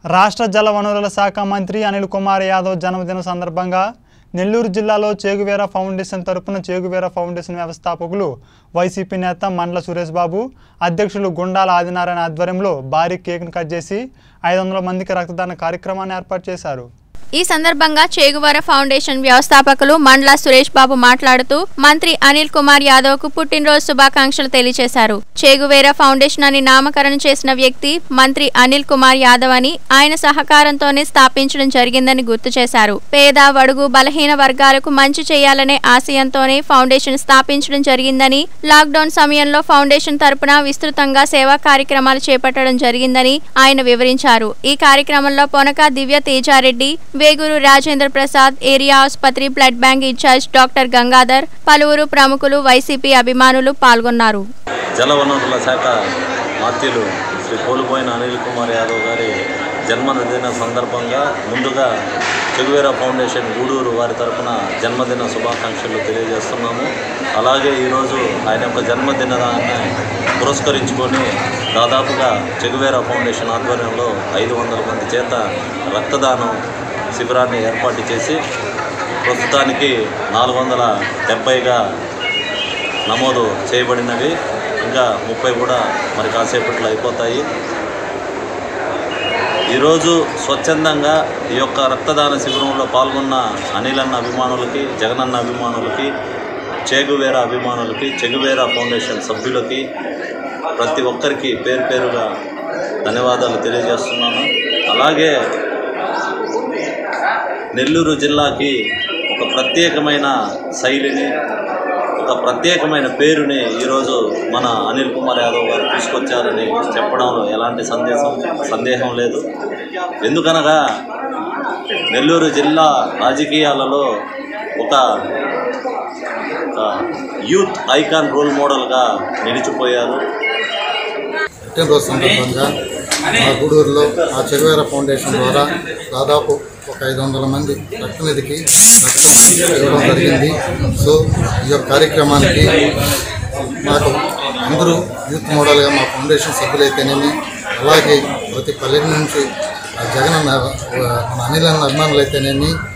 రాష్ట్ర జల వనరుల శాఖ మంత్రి అనిల్ కుమార్ యాదవ్ జన్మదిన సందర్భంగా నెల్లూరు జిల్లాలో చేగువేర ఫౌండేషన్ తరపున చేగువేర ఫౌండేషన్ వ్యవస్థాపకులు వైసీపీ నేత మండల సురేష్ బాబు అధ్యక్షులు గుండాల ఆదినారాయణ ఆధ్వర్యంలో భారీ కేక్ను కట్ చేసి ఐదు వందల మందికి రక్తదాన కార్యక్రమాన్ని ఏర్పాటు చేశారు ఈ సందర్భంగా చేగువార ఫౌండేషన్ వ్యవస్థాపకులు మండల సురేష్ బాబు మాట్లాడుతూ మంత్రి అనిల్ కుమార్ యాదవ్ కు పుట్టినరోజు శుభాకాంక్షలు తెలియజేశారు చేగువేర ఫౌండేషన్ అని నామకరణం చేసిన వ్యక్తి మంత్రి అనిల్ కుమార్ యాదవ్ అని ఆయన సహకారంతోనే స్థాపించడం జరిగిందని గుర్తు చేశారు పేద వడుగు బలహీన వర్గాలకు మంచి చేయాలనే ఆశయంతోనే ఫౌండేషన్ స్థాపించడం జరిగిందని లాక్డౌన్ సమయంలో ఫౌండేషన్ తరపున విస్తృతంగా సేవా కార్యక్రమాలు చేపట్టడం జరిగిందని ఆయన వివరించారు ఈ కార్యక్రమంలో పొనక దివ్య తేజారెడ్డి వేగూరు రాజేంద్ర ప్రసాద్ ఏరియా ఆసుపత్రి blood bank incharge doctor Gangadhar పలువురు ప్రముఖులు వైసీపీ అభిమానులు పాల్గొన్నారు జలవనరుల శాఖ మాత్యులు శ్రీ కోల్పోయిన అనిల్ కుమార్ యాదవ్ గారి జన్మదిన సందర్భంగా ముందుగా చెగువేరా ఫౌండేషన్ గూడూరు వారి తరపున జన్మదిన శుభాకాంక్షలు తెలియజేస్తున్నాము అలాగే ఈరోజు ఆయన యొక్క జన్మదినాన్ని పురస్కరించుకొని దాదాపుగా చెగువేరా ఫౌండేషన్ ఆధ్వర్యంలో ఐదు వందల మంది చేత రక్తదానం శిబిరాన్ని ఏర్పాటు చేసి ప్రస్తుతానికి నాలుగు వందల డెబ్బైగా నమోదు చేయబడినవి ఇంకా ముప్పై కూడా మరి కాసేపట్లో అయిపోతాయి ఈరోజు స్వచ్ఛందంగా ఈ యొక్క రక్తదాన శిబిరంలో పాల్గొన్న అనిలన్న అభిమానులకి జగనన్న అభిమానులకి చేగువేరా అభిమానులకి చెగువేరా ఫౌండేషన్ సభ్యులకి ప్రతి ఒక్కరికి పేరు పేరుగా ధన్యవాదాలు తెలియజేస్తున్నాను అలాగే నెల్లూరు జిల్లాకి ఒక ప్రత్యేకమైన శైలిని ఒక ప్రత్యేకమైన పేరుని ఈరోజు మన అనిల్ కుమార్ యాదవ్ గారు తీసుకొచ్చారని చెప్పడంలో ఎలాంటి సందేశం సందేహం లేదు ఎందుకనగా నెల్లూరు జిల్లా రాజకీయాలలో ఒక ఒక యూత్ ఐకాన్ రోల్ మోడల్గా నిలిచిపోయారు పుట్టినరోజు సందర్భంగా మా గూడూరులో మా చెరువేర ఫౌండేషన్ ద్వారా దాదాపు ఒక ఐదు వందల మంది రక్తనిధికి రక్తం ఇవ్వడం జరిగింది సో ఈ యొక్క కార్యక్రమానికి మాకు అందరూ యూత్ మోడల్గా మా ఫౌండేషన్ సభ్యులైతేనేమి అలాగే ప్రతి పల్లె నుంచి ఆ జగన్ అన్న మన అనిల్ అన్న అభిమానులు అయితేనేమి